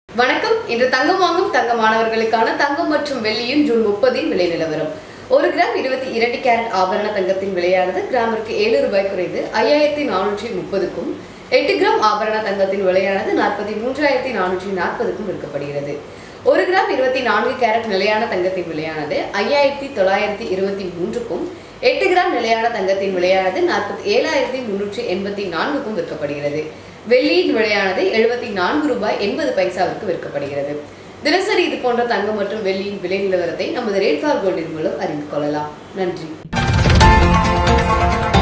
வணக்கம் இன்று தங்கம் வாங்கும் தங்க மாணவர்களுக்கான தங்கம் மற்றும் வெள்ளியின் ஜூன் முப்பதின் விலை நிலவரம் ஒரு கிராம் இருபத்தி இரண்டு கேரட் ஆபரண தங்கத்தின் விலையானது கிராமிற்கு ஏழு ரூபாய் குறைந்து ஐயாயிரத்தி நானூற்றி முப்பதுக்கும் எட்டு கிராம் ஆபரண தங்கத்தின் விலையானது நாற்பத்தி மூன்றாயிரத்தி நானூற்றி நாற்பதுக்கும் விற்கப்படுகிறது ஒரு கிராம் இருபத்தி நான்கு கேரட் நிலையான தங்கத்தின் விலையானது ஐயாயிரத்தி தொள்ளாயிரத்தி இருபத்தி மூன்றுக்கும் எட்டு கிராம் நிலையான தங்கத்தின் விலையானது நாற்பத்தி ஏழாயிரத்தி முன்னூற்றி எண்பத்தி நான்குக்கும் விற்கப்படுகிறது வெள்ளியின் விலையானது எழுபத்தி நான்கு ரூபாய் எண்பது பைசாவிற்கு விற்கப்படுகிறது தினசரி இது போன்ற தங்கம் மற்றும் வெள்ளியின் விலை நிலவரத்தை நமது ரேட் ஃபார் கோல்டின் மூலம் அறிந்து கொள்ளலாம் நன்றி